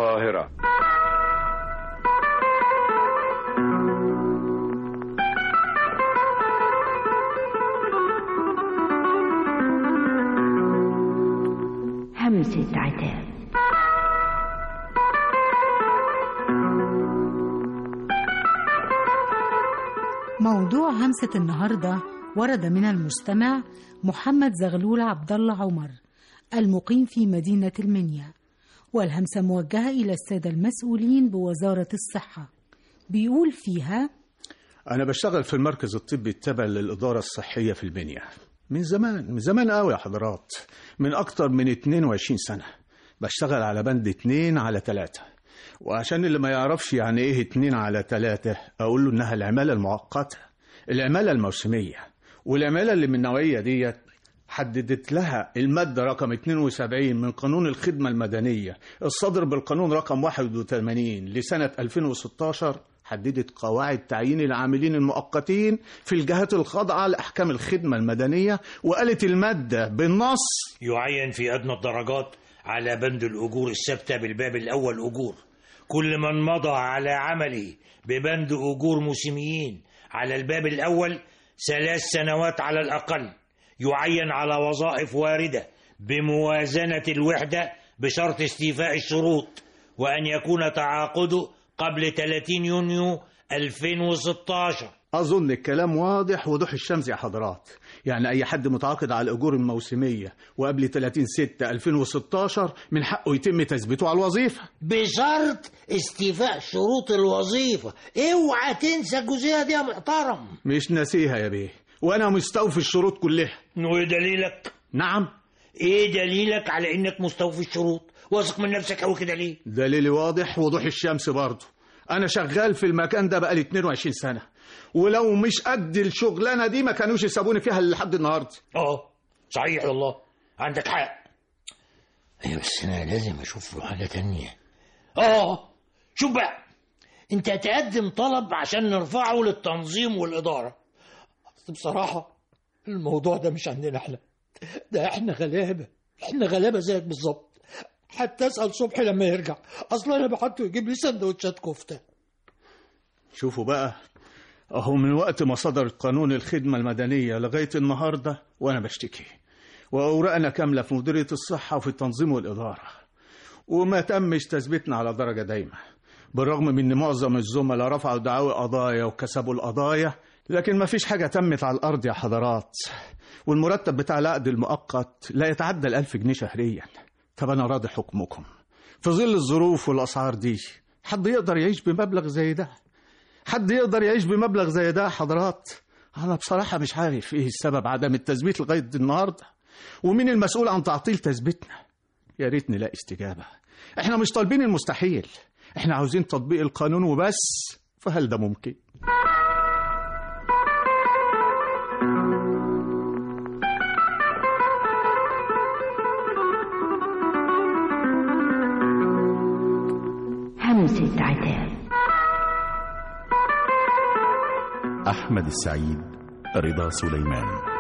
القاهرة همسة عتاب موضوع همسة النهاردة ورد من المستمع محمد زغلول عبد الله عمر المقيم في مدينة المنيا والهمسة موجهة إلى السادة المسؤولين بوزارة الصحة بيقول فيها أنا بشتغل في المركز الطبي التابع للإدارة الصحية في البنية من زمان من زمان قوي يا حضرات من أكتر من 22 سنة بشتغل على بند 2 على 3 وعشان اللي ما يعرفش يعني إيه 2 على 3 أقول له إنها العمالة المؤقتة العمالة الموسمية والعمالة اللي من النوعية ديت حددت لها المادة رقم 72 من قانون الخدمة المدنية الصادر بالقانون رقم 81 لسنة 2016 حددت قواعد تعيين العاملين المؤقتين في الجهات الخاضعة لأحكام الخدمة المدنية وقالت المادة بالنص يعين في أدنى الدرجات على بند الأجور الثابتة بالباب الأول أجور كل من مضى على عمله ببند أجور موسميين على الباب الأول ثلاث سنوات على الأقل يعين على وظائف واردة بموازنة الوحدة بشرط استيفاء الشروط وأن يكون تعاقده قبل 30 يونيو 2016 أظن الكلام واضح وضوح الشمس يا حضرات يعني أي حد متعاقد على الأجور الموسمية وقبل 30 6 2016 من حقه يتم تثبيته على الوظيفة بشرط استيفاء شروط الوظيفة اوعى تنسى الجزئية دي يا محترم مش ناسيها يا بيه وأنا مستوفي الشروط كلها وايه دليلك نعم ايه دليلك على انك مستوفي الشروط واثق من نفسك قوي كده ليه دليلي واضح وضوح الشمس برضه أنا شغال في المكان ده بقالي 22 سنة ولو مش قد الشغلانة دي ما كانوش يسابوني فيها لحد النهاردة اه صحيح والله عندك حق ايوه بس انا لازم اشوف له حاجه تانية اه شوف بقى انت تقدم طلب عشان نرفعه للتنظيم والاداره بس بصراحة الموضوع ده مش عندنا احنا ده احنا غلابة احنا غلابة زيك بالظبط حتى اسأل صبحي لما يرجع اصلا انا بحطه يجيب لي سندوتشات كفتة شوفوا بقى أهو من وقت ما صدر قانون الخدمة المدنية لغاية النهاردة وأنا بشتكي وأوراقنا كاملة في مديرية الصحة وفي التنظيم والإدارة وما تمش تثبيتنا على درجة دايمة بالرغم من إن معظم الزملاء رفعوا دعاوى قضايا وكسبوا القضايا لكن ما فيش حاجة تمت على الأرض يا حضرات والمرتب بتاع العقد المؤقت لا يتعدى الألف جنيه شهريا طب أنا راضي حكمكم في ظل الظروف والأسعار دي حد يقدر يعيش بمبلغ زي ده حد يقدر يعيش بمبلغ زي ده يا حضرات أنا بصراحة مش عارف إيه السبب عدم التثبيت لغاية النهاردة ومين المسؤول عن تعطيل تثبيتنا يا ريت نلاقي استجابة إحنا مش طالبين المستحيل إحنا عاوزين تطبيق القانون وبس فهل ده ممكن؟ همسة عتاب أحمد السعيد رضا سليمان